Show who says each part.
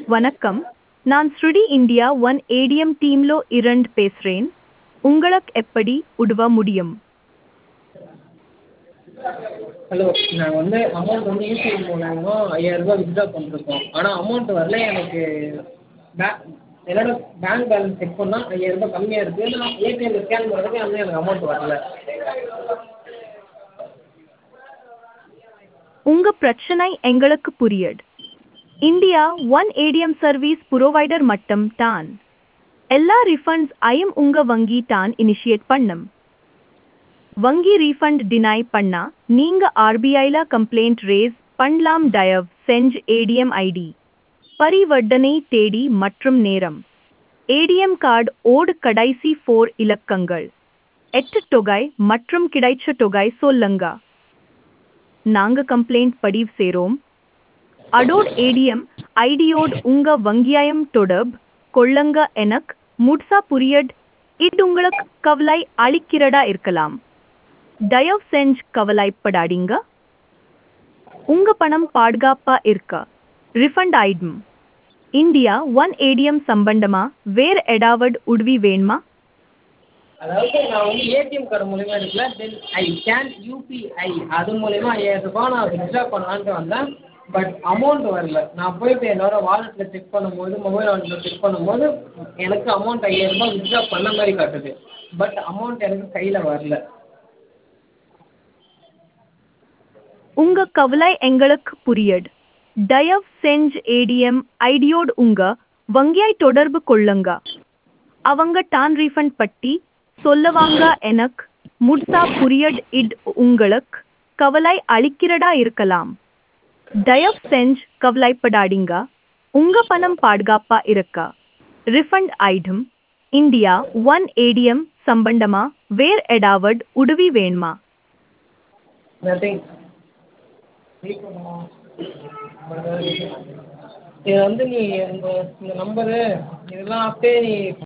Speaker 1: வணக்கம் நான் ஸ்ருடி இந்தியா ஒன் ஏடிஎம் டீம்லோ இரண்டு பேசுகிறேன் உங்களுக்கு எப்படி உதவ முடியும்
Speaker 2: ஹலோ நாங்கள் வந்து அமௌண்ட் வந்து யூபிஐ மூலயமா ஐயாயிரரூபா வித்ட்ரா பண்ணிருக்கோம் ஆனால் அமௌண்ட் வரல எனக்கு பே என்னோட பேங்க் பேலன்ஸ் செக் பண்ணால் ஐயாயிரரூபா கம்மியாக இருக்குது நான் ஏடிஎம்மில் ஸ்கேன் பண்ணுறதுக்கு வந்து எனக்கு அமௌண்ட் வரல
Speaker 1: உங்க பிரச்சனை எங்களுக்கு புரியுது India one ATM service provider மட்டும் தான் எல்லா ரிஃபண்ட்ஸ் ஐயும் உங்க வங்கி தான் இனிஷியேட் பண்ணும் வங்கி ரீஃபண்ட் டினை பண்ணா நீங்க ஆர்பிஐல கம்ப்ளைண்ட் ரேஸ் பண்ணலாம் தயவு செஞ்சு ஏடிஎம் ஐடி பரிவர்த்தனை தேதி மற்றும் நேரம் ஏடிஎம் கார்டு ஓடு கடைசி ஃபோர் இலக்கங்கள் எட்டு தொகை மற்றும் கிடைச்ச தொகை சொல்லுங்க நாங்க கம்ப்ளைண்ட் பதிவு செய்றோம் அடோட் ஏடிஎம் ஐடியோட் உங்க வங்கியாயம் தொடர்பு கொள்ளுங்க எனக்கு முட்சா புரியட் இது உங்களுக்கு கவலை அளிக்கிறதா இருக்கலாம் தயவு செஞ்சு கவலைப்படாதீங்க உங்க பணம் பாதுகாப்பா இருக்க ரிஃபண்ட் ஆயிடும் இந்தியா ஒன் ஏடிஎம் சம்பந்தமா வேற ஏதாவது உதவி வேணுமா
Speaker 2: அதாவது நான் வந்து ஏடிஎம் கார்டு மூலிமா இருக்குல்ல தென் ஐ ஸ்கேன் யூபிஐ அது மூலிமா ஐயாயிரரூபா நான் வித்ட்ரா பண்ணலான்ட்டு வந்தேன் பட் அமௌண்ட் வரல நான் போயிட்டு என்னோட வாலெட்டில் செக் பண்ணும்போது மொபைல் வாலெட்டில் செக் பண்ணும்போது எனக்கு அமௌண்ட் ஐயாயிரரூபா வித்ட்ரா பண்ண மாதிரி காட்டுது பட் அமௌண்ட் எனக்கு கையில் வரல
Speaker 1: உங்க கவலை எங்களுக்கு புரியுது தயவு செஞ்சு ஏடிஎம் ஐடியோடு உங்க வங்கியாய் தொடர்பு கொள்ளுங்க அவங்க டான் ரீஃபண்ட் பட்டி சொல்லுவாங்க எனக்கு முட்சா புரியட் இட் உங்களுக்கு கவலை அளிக்கிறதா இருக்கலாம் தயவு செஞ்சு கவலைப்படாதீங்க உங்க பணம் பாதுகாப்பா இருக்க refund item India one ATM சம்பந்தமா வேற ஏதாவது உதவி வேணுமா
Speaker 2: நத்திங் இது வந்து நீ இந்த இந்த நம்பரு இதெல்லாம் அப்படியே நீ